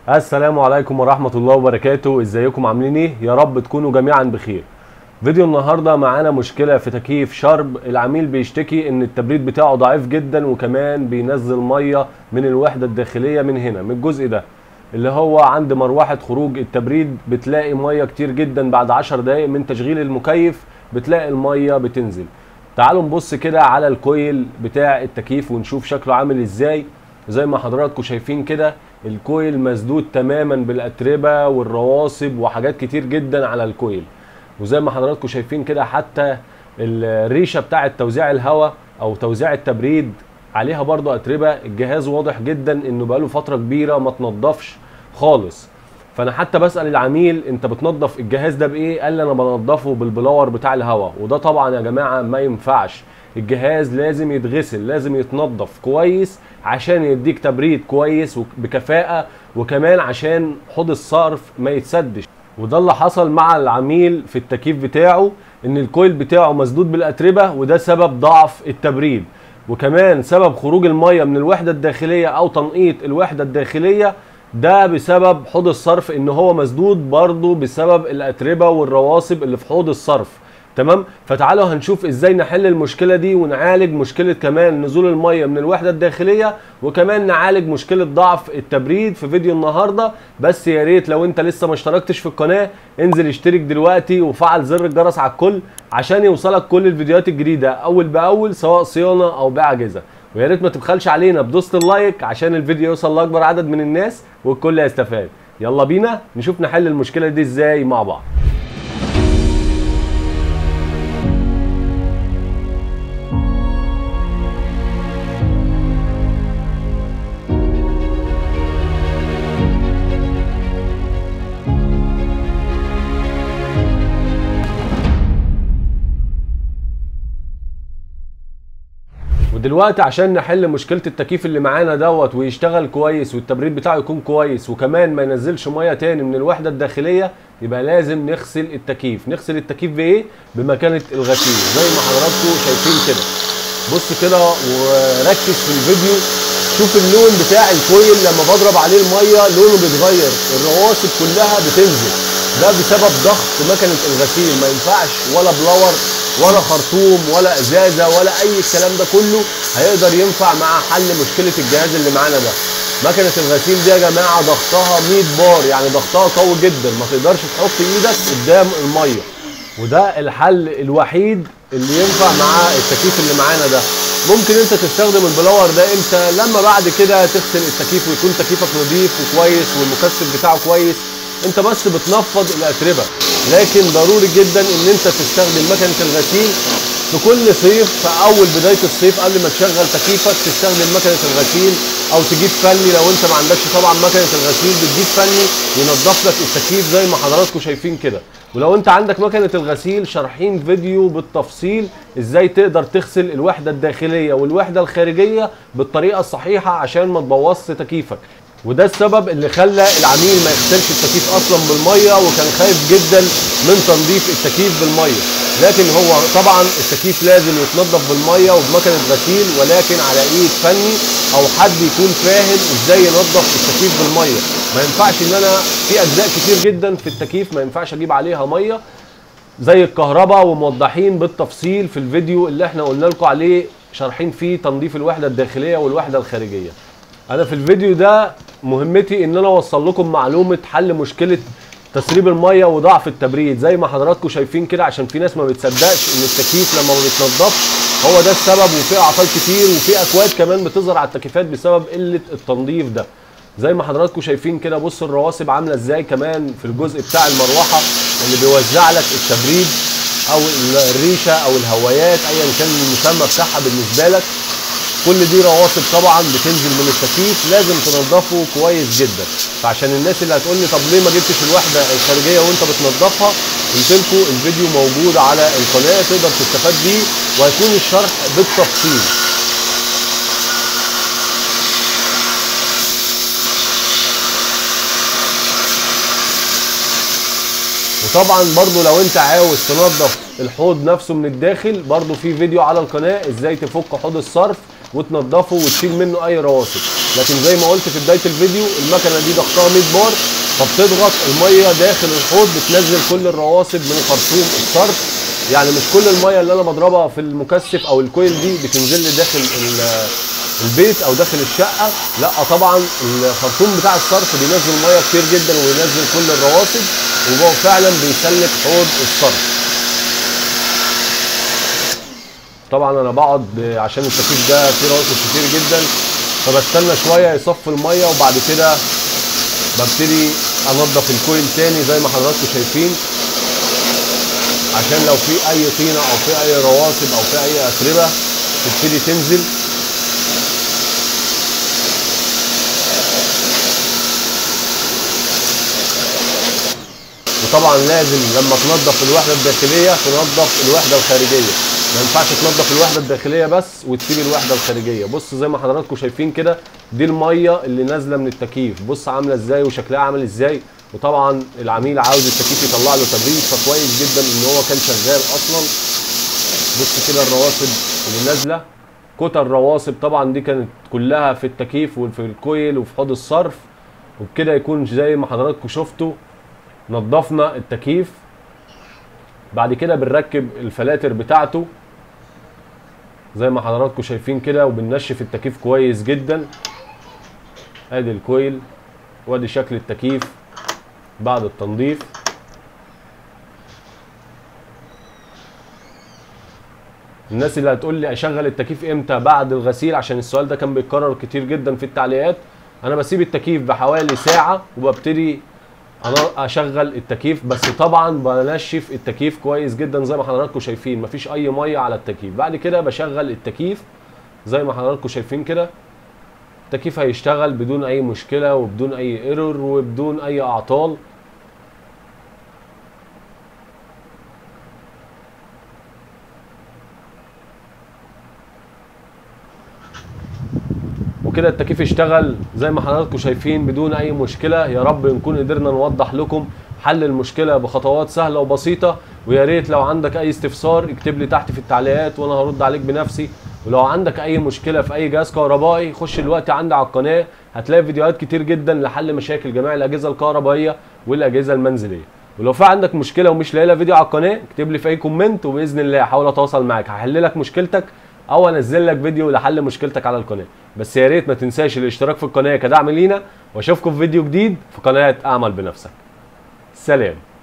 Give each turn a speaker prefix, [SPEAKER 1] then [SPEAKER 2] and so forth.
[SPEAKER 1] السلام عليكم ورحمة الله وبركاته ازيكم عاملين ايه يا رب تكونوا جميعا بخير فيديو النهارده معانا مشكلة في تكييف شرب العميل بيشتكي ان التبريد بتاعه ضعيف جدا وكمان بينزل مية من الوحدة الداخلية من هنا من الجزء ده اللي هو عند مروحة خروج التبريد بتلاقي مية كتير جدا بعد 10 دقايق من تشغيل المكيف بتلاقي المية بتنزل تعالوا نبص كده على الكويل بتاع التكييف ونشوف شكله عامل ازاي زي ما حضراتكم شايفين كده الكويل مسدود تماما بالاتربه والرواسب وحاجات كتير جدا على الكويل وزي ما حضراتكم شايفين كده حتى الريشه بتاعه توزيع الهواء او توزيع التبريد عليها برضو اتربه الجهاز واضح جدا انه بقاله فتره كبيره ما تنضفش خالص فانا حتى بسال العميل انت بتنضف الجهاز ده بايه قال لي انا بنضفه بالبلور بتاع الهواء وده طبعا يا جماعه ما ينفعش الجهاز لازم يتغسل لازم يتنضف كويس عشان يديك تبريد كويس بكفاءة وكمان عشان حوض الصرف ما يتسدش وده اللي حصل مع العميل في التكييف بتاعه ان الكويل بتاعه مسدود بالاتربة وده سبب ضعف التبريد وكمان سبب خروج المية من الوحدة الداخلية او تنقيط الوحدة الداخلية ده بسبب حوض الصرف ان هو مسدود برضه بسبب الاتربة والرواسب اللي في حوض الصرف تمام فتعالوا هنشوف ازاي نحل المشكله دي ونعالج مشكله كمان نزول الميه من الوحده الداخليه وكمان نعالج مشكله ضعف التبريد في فيديو النهارده بس يا ريت لو انت لسه ما اشتركتش في القناه انزل اشترك دلوقتي وفعل زر الجرس على الكل عشان يوصلك كل الفيديوهات الجديده اول باول سواء صيانه او بيع اجهزه ويا ريت ما تبخلش علينا بدوسه اللايك عشان الفيديو يوصل لاكبر عدد من الناس والكل يستفاد يلا بينا نشوف نحل المشكله دي ازاي مع بعض ودلوقتي عشان نحل مشكله التكييف اللي معانا دوت ويشتغل كويس والتبريد بتاعه يكون كويس وكمان ما ينزلش ميه تاني من الوحده الداخليه يبقى لازم نغسل التكييف نغسل التكييف بايه بمكانه الغسيل زي ما حضراتكم شايفين كده بص كده وركز في الفيديو شوف اللون بتاع الكويل لما بضرب عليه الميه لونه بيتغير الرواسب كلها بتنزل ده بسبب ضغط مكنه الغسيل ما ينفعش ولا بلور ولا خرطوم ولا ازازه ولا اي الكلام ده كله هيقدر ينفع مع حل مشكله الجهاز اللي معانا ده مكنه الغسيل دي يا جماعه ضغطها 100 بار يعني ضغطها قوي جدا ما تقدرش تحط ايدك قدام الميه وده الحل الوحيد اللي ينفع مع التكييف اللي معانا ده ممكن انت تستخدم البلور ده امتى لما بعد كده تغسل التكييف ويكون تكييفك نظيف وكويس والمكثف بتاعه كويس انت بس بتنفض الاتربه لكن ضروري جدا ان انت تستخدم مكنه الغسيل في كل صيف في اول بدايه الصيف قبل ما تشغل تكييفك تستخدم مكنه الغسيل او تجيب فني لو انت ما عندكش طبعا مكنه الغسيل بتجيب فني ينظف لك التكييف زي ما حضراتكم شايفين كده ولو انت عندك مكنه الغسيل شارحين فيديو بالتفصيل ازاي تقدر تغسل الوحده الداخليه والوحده الخارجيه بالطريقه الصحيحه عشان ما تبوظش تكييفك وده السبب اللي خلى العميل ما يغسلش التكييف اصلا بالميه وكان خايف جدا من تنظيف التكييف بالميه لكن هو طبعا التكييف لازم يتنظف بالميه وبمكنه غسيل ولكن على ايد فني او حد يكون فاهم ازاي ينظف التكييف بالميه ما ينفعش ان انا في اجزاء كتير جدا في التكييف ما ينفعش اجيب عليها ميه زي الكهرباء وموضحين بالتفصيل في الفيديو اللي احنا قلنا لكم عليه شارحين فيه تنظيف الوحده الداخليه والوحده الخارجيه انا في الفيديو ده مهمتي ان انا اوصل لكم معلومه حل مشكله تسريب الميه وضعف التبريد زي ما حضراتكم شايفين كده عشان في ناس ما بتصدقش ان التكييف لما ما بيتنضفش هو ده السبب وفي اعطال كتير وفي اكواد كمان بتظهر على التكييفات بسبب قله التنظيف ده زي ما حضراتكم شايفين كده بص الرواسب عامله ازاي كمان في الجزء بتاع المروحه اللي بيوزع لك التبريد او الريشه او الهوايات ايا كان المسمى بتاعها بالنسبه لك كل دي رواسب طبعا بتنزل من التكييف لازم تنضفه كويس جدا فعشان الناس اللي هتقول لي طب ليه ما جبتش الوحده الخارجيه وانت بتنضفها قلت لكم الفيديو موجود على القناه تقدر تستفاد بيه وهيكون الشرح بالتفصيل وطبعا برضو لو انت عاوز تنظف الحوض نفسه من الداخل برضو في فيديو على القناه ازاي تفك حوض الصرف وتنضفه وتشيل منه اي رواسب لكن زي ما قلت في بدايه الفيديو المكنه دي ضغطها 100 بار فبتضغط الميه داخل الحوض بتنزل كل الرواسب من خرطوم الصرف يعني مش كل الميه اللي انا بضربها في المكثف او الكويل دي بتنزل لي داخل ال- البيت او داخل الشقه لا طبعا الخرطوم بتاع الصرف بينزل ميه كتير جدا وينزل كل الرواسب وهو فعلا بيسلك حوض الصرف طبعا انا بقعد ب- عشان التكييف ده فيه رواسب كتير جدا فبستنى شويه يصفي الميه وبعد كده ببتدي انضف الكويل تاني زي ما حضراتكم شايفين عشان لو في اي طينه او في اي رواسب او في اي اتربه تبتدي تنزل وطبعا لازم لما تنظف الوحده الداخليه تنظف الوحده الخارجيه ما ينفعش تنظف الوحده الداخليه بس وتسيب الوحده الخارجيه بص زي ما حضراتكم شايفين كده دي الميه اللي نازله من التكييف بص عامله ازاي وشكلها عامل ازاي وطبعا العميل عاوز التكييف يطلع له تبريد فكويس جدا ان هو كان شغال اصلا بص كده الرواسب اللي نازله كتر رواسب طبعا دي كانت كلها في التكييف وفي الكويل وفي حوض الصرف وبكده يكون زي ما حضراتكم شفتوا نظفنا التكييف بعد كده بنركب الفلاتر بتاعته زي ما حضراتكم شايفين كده وبننشف التكييف كويس جدا ادي الكويل وادي شكل التكييف بعد التنظيف الناس اللي هتقول لي اشغل التكييف امتى بعد الغسيل عشان السؤال ده كان بيتكرر كتير جدا في التعليقات انا بسيب التكييف بحوالي ساعة وببتدي انا اشغل التكييف بس طبعا بنشف التكييف كويس جدا زي ما حضراتكم شايفين مفيش اي ميه على التكييف بعد كده بشغل التكييف زي ما حضراتكم شايفين كده التكييف هيشتغل بدون اي مشكله وبدون اي ايرور وبدون اي اعطال وكده التكييف اشتغل زي ما حضراتكم شايفين بدون اي مشكله يا رب نكون قدرنا نوضح لكم حل المشكله بخطوات سهله وبسيطه ويا ريت لو عندك اي استفسار اكتب لي تحت في التعليقات وانا هرد عليك بنفسي ولو عندك اي مشكله في اي جهاز كهربائي خش دلوقتي عندي على القناه هتلاقي فيديوهات كتير جدا لحل مشاكل جميع الاجهزه الكهربائيه والاجهزه المنزليه ولو في عندك مشكله ومش لاقي لها فيديو على القناه اكتب لي في اي كومنت وباذن الله هحاول اتواصل معاك هحل لك مشكلتك او انزل لك فيديو لحل مشكلتك على القناه بس يا ريت ما تنساش الاشتراك في القناه كدعم لينا واشوفكم في فيديو جديد في قناه اعمل بنفسك سلام